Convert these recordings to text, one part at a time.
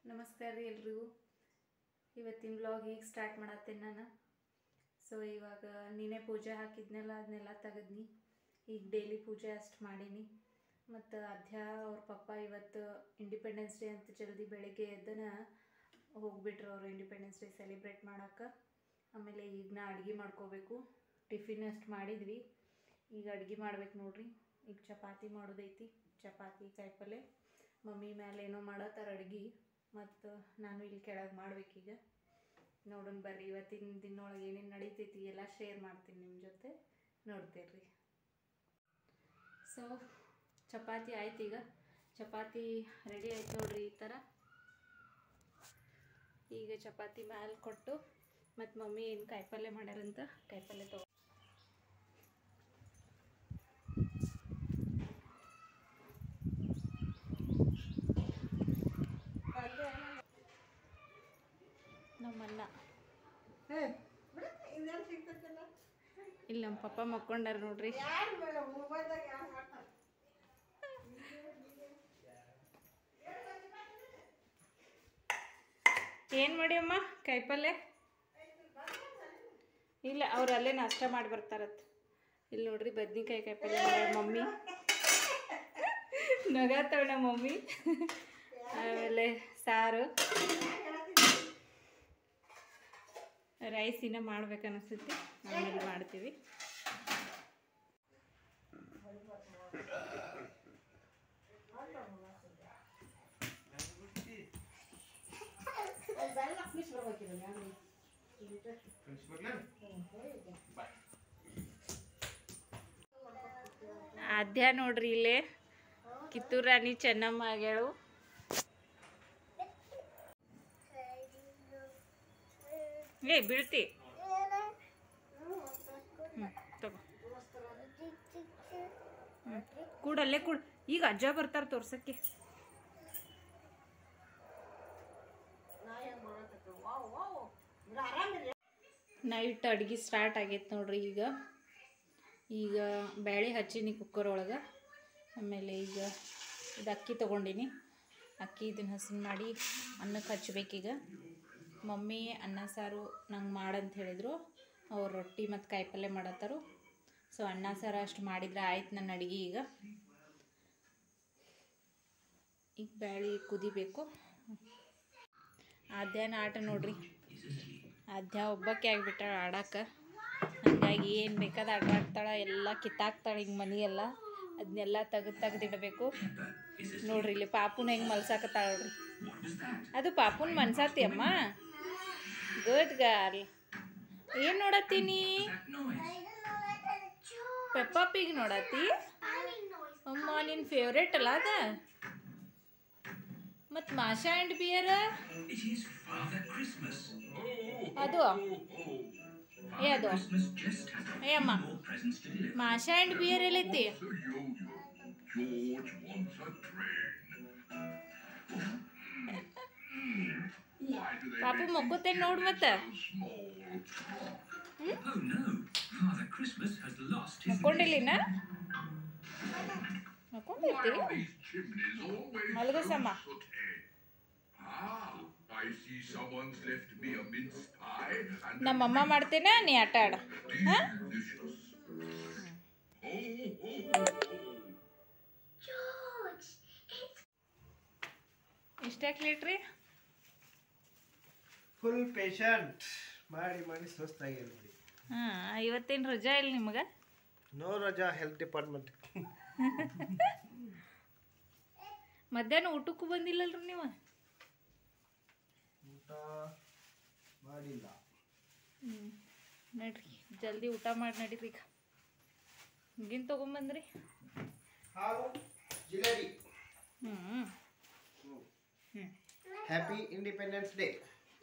ನಮಸ್ಕಾರ ರೀ ಎಲ್ರಿಗೂ ಇವತ್ತಿನ ವ್ಲಾಗ್ ಈಗ ಸ್ಟಾರ್ಟ್ ಮಾಡತ್ತೇನೆ ನಾನು ಸೊ ಇವಾಗ ನೀನೇ ಪೂಜೆ ಹಾಕಿದ್ನೆಲ್ಲ ಅದನ್ನೆಲ್ಲ ತೆಗೆದ್ನಿ ಈಗ ಡೈಲಿ ಪೂಜೆ ಅಷ್ಟು ಮಾಡೀನಿ ಮತ್ತು ಅಧ್ಯ ಅವ್ರ ಪಪ್ಪ ಇವತ್ತು ಇಂಡಿಪೆಂಡೆನ್ಸ್ ಡೇ ಅಂತ ಜಲ್ದಿ ಬೆಳಿಗ್ಗೆ ಎದ್ದನ ಹೋಗ್ಬಿಟ್ರು ಅವರು ಇಂಡಿಪೆಂಡೆನ್ಸ್ ಡೇ ಸೆಲೆಬ್ರೇಟ್ ಮಾಡೋಕೆ ಆಮೇಲೆ ಈಗ ನಾ ಅಡುಗೆ ಮಾಡ್ಕೋಬೇಕು ಟಿಫಿನ್ ಅಷ್ಟು ಮಾಡಿದ್ವಿ ಈಗ ಅಡುಗೆ ಮಾಡ್ಬೇಕು ನೋಡ್ರಿ ಈಗ ಚಪಾತಿ ಮಾಡೋದೈತಿ ಚಪಾತಿ ಕಾಯಿಪಲ್ಲೆ ಮಮ್ಮಿ ಮೇಲೆ ಏನೋ ಮಾಡತ್ತಾರ ಅಡ್ಗೆ ಮತ್ತು ನಾನು ಇಲ್ಲಿ ಕೆಳಗೆ ಮಾಡ್ಬೇಕೀಗ ನೋಡೋಣ ಬರ್ರಿ ಇವತ್ತಿನ ದಿನೊಳಗೆ ಏನೇನು ನಡೀತೈತಿ ಎಲ್ಲ ಶೇರ್ ಮಾಡ್ತೀನಿ ನಿಮ್ಮ ಜೊತೆ ನೋಡ್ತೀರಿ ಸೊ ಚಪಾತಿ ಆಯ್ತು ಈಗ ಚಪಾತಿ ರೆಡಿ ಆಯ್ತು ನೋಡ್ರಿ ಈ ಥರ ಈಗ ಚಪಾತಿ ಮ್ಯಾಲೆ ಕೊಟ್ಟು ಮತ್ತು ಮಮ್ಮಿ ಏನು ಕಾಯಿಪಲ್ಯ ಮಾಡ್ಯಾರಂತ ಕಾಯಿಪಲ್ಯ ತಗೋ ನಮ್ಮನ್ನ ಇಲ್ಲಿ ನಮ್ಮ ಪಪ್ಪ ಮಕ್ಕೊಂಡಾರ ನೋಡ್ರಿ ಏನು ಮಾಡಿ ಅಮ್ಮ ಕಾಯಿಪಲ್ಯ ಇಲ್ಲ ಅವ್ರು ಅಲ್ಲೇ ನಾಷ್ಟ ಮಾಡಿ ಬರ್ತಾರತ್ ಇಲ್ಲಿ ನೋಡ್ರಿ ಬದ್ನಿಕಾಯಿ ಕಾಯಿಪಲ್ಯ ಮಾಡ್ಯಾರ ಮಮ್ಮಿ ನಗಾತಾಳ ನಮ್ಮ ಮಮ್ಮಿ ಆಮೇಲೆ ಸಾರು ರೈಸ್ ಇನ್ನ ಮಾಡ್ಬೇಕು ಅನಿಸ್ತೈತಿ ಆಮೇಲೆ ಮಾಡ್ತೀವಿ ಆದ್ಯ ನೋಡ್ರಿ ಇಲ್ಲೇ ಕಿತ್ತೂರು ರಾಣಿ ಚೆನ್ನಮ್ಮ ಆಗ್ಯಾಳು ಏ ಬೀಳ್ತಿ ಹ್ಞೂ ತಗೋ ಹ್ಞೂ ಕೂಡಲ್ಲೇ ಕೂಡ್ ಈಗ ಅಜ್ಜ ಬರ್ತಾರೆ ತೋರ್ಸಕ್ಕೆ ನೈಟ್ ಅಡ್ಗೆ ಸ್ಟಾರ್ಟ್ ಆಗೈತೆ ನೋಡ್ರಿ ಈಗ ಈಗ ಬೇಳೆ ಹಚ್ಚೀನಿ ಕುಕ್ಕರ್ ಒಳಗೆ ಆಮೇಲೆ ಈಗ ಇದು ಅಕ್ಕಿ ತೊಗೊಂಡಿನಿ ಅಕ್ಕಿ ಇದನ್ನ ಹಸನ್ ಮಾಡಿ ಅನ್ನಕ್ಕೆ ಹಚ್ಬೇಕೀಗ ಮಮ್ಮಿ ಅನ್ನ ಸಾರು ನಂಗೆ ಮಾಡಂತ ಹೇಳಿದರು ಅವ್ರು ರೊಟ್ಟಿ ಮತ್ತು ಕಾಯಿಪಲ್ಯ ಮಾಡತ್ತಾರು ಸೊ ಅನ್ನ ಸಾರು ಅಷ್ಟು ಮಾಡಿದ್ರೆ ಆಯ್ತು ನನ್ನ ಅಡುಗೆ ಈಗ ಈಗ ಬ್ಯಾಳಿ ಕುದಿಬೇಕು ಆದ್ಯಾನ ಆಟ ನೋಡ್ರಿ ಆದ್ಯ ಒಬ್ಬಕ್ಕೆ ಆಗಿಬಿಟ್ಟಾಳ ಆಡಕ್ಕೆ ಹಂಗಾಗಿ ಏನು ಬೇಕಾದ ಆಟ ಆಡ್ತಾಳೆ ಎಲ್ಲ ಕಿತ್ತಾಕ್ತಾಳೆ ಹಿಂಗೆ ಮನೆಯೆಲ್ಲ ಅದನ್ನೆಲ್ಲ ತೆಗೆದು ತೆಗೆದಿಡಬೇಕು ನೋಡ್ರಿ ಇಲ್ಲಿ ಪಾಪುನ ಹೆಂಗೆ ಮಲ್ಸಾಕತ್ತಾಳ ನೋಡ್ರಿ ಅದು ಪಾಪುನ್ ಮನ್ಸಾತಿ ಅಮ್ಮ ಗುಡ್ ಗರ್ಲ್ ಏನು ನೋಡತ್ತೀನಿ ಪೆಪ್ಪ ಪಿಗ್ ನೋಡತ್ತಿ ಅಮ್ಮ ನಿನ್ನ ಫೇವ್ರೇಟ್ ಅಲ್ಲ ಅದ ಮತ್ತು Masha and bear It is Father Christmas. ಅದು ಏ ಅದು Christmas just has a ಏ ಅಮ್ಮ more presents to deliver. Masha and bear ಎಲ್ಲೈತಿ The yo-yo. George wants a train. Why do they ಪಾಪು make ಮಕ್ಕೋತೇನೆ ನೋಡು ಮತ್ತೆ so small? Oh no, Father Christmas has lost his ಮಕ್ಕೊಂಡಿಲ್ಲಿನ Why ಮಕ್ಕೊಂಡೈತಿ are these chimneys always ಮಲಗಸಮ್ಮ so sooty? Ah, I see someone's left me a mince pie and ನಮ್ಮಮ್ಮ ಮಾಡ್ತೇನ ನೀ ಆಟ ಆಡ ಹಾಂ delicious. Oh, oh, oh, oh. ಇಷ್ಟಾಕ್ ಲೀಟ್ರಿ full patient ಮಾಡಿ ಮಾಡಿ ಸುಸ್ತಾಗಿದೆ ನೋಡಿ ಹಾಂ ಇವತ್ತೇನು ರಜಾ ಇಲ್ಲ ನಿಮಗೆ ನೋ ರಜಾ ಹೆಲ್ತ್ ಡಿಪಾರ್ಟ್ಮೆಂಟ್ ಮಧ್ಯಾಹ್ನ ಊಟಕ್ಕೂ ಬಂದಿಲ್ಲಲ್ರಿ ನೀವು ಊಟ ಮಾಡಿಲ್ಲ ಹ್ಞೂ ನಡ್ರಿ ಜಲ್ದಿ ಊಟ ಮಾಡಿ ನಡೀರಿ ಈಗ ಹಿಂಗಿನ ತೊಗೊಂಬಂದ್ರಿ ಹಾಲು ಜಿಲೇಬಿ ಹ್ಞೂ ಹ್ಞೂ ಹ್ಯಾಪಿ ಇಂಡಿಪೆಂಡೆನ್ಸ್ ಡೇ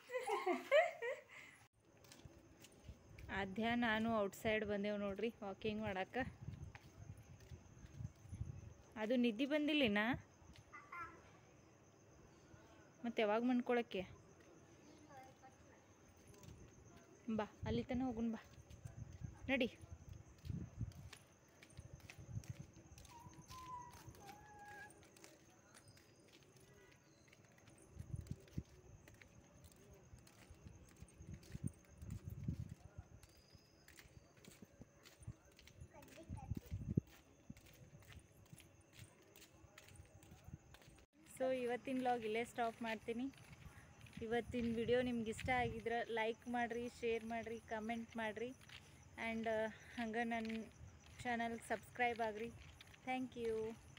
ಆದ್ಯ ನಾನು ಔಟ್ಸೈಡ್ ಬಂದೇವು ನೋಡ್ರಿ ವಾಕಿಂಗ್ ಮಾಡಕ್ಕೆ ಅದು ನಿದ್ದೆ ಬಂದಿಲ್ಲಿನ ಮತ್ತೆ ಯಾವಾಗ ಮನ್ಕೊಳಕ್ಕೆ ಬಾ ಅಲ್ಲಿ ತನಕ ಹೋಗುನ್ ಬಾ ನಡಿ ಸೊ ಇವತ್ತಿನ ಲಾಗ್ ಇಲ್ಲೇ ಸ್ಟಾಪ್ ಮಾಡ್ತೀನಿ ಇವತ್ತಿನ ವಿಡಿಯೋ ನಿಮ್ಗೆ ಇಷ್ಟ ಆಗಿದ್ರೆ ಲೈಕ್ ಮಾಡಿರಿ ಶೇರ್ ಮಾಡಿರಿ ಕಮೆಂಟ್ ಮಾಡಿರಿ ಆ್ಯಂಡ್ ಹಂಗೆ ನನ್ನ ಚಾನಲ್ಗೆ ಸಬ್ಸ್ಕ್ರೈಬ್ ಆಗಿರಿ ಥ್ಯಾಂಕ್ ಯು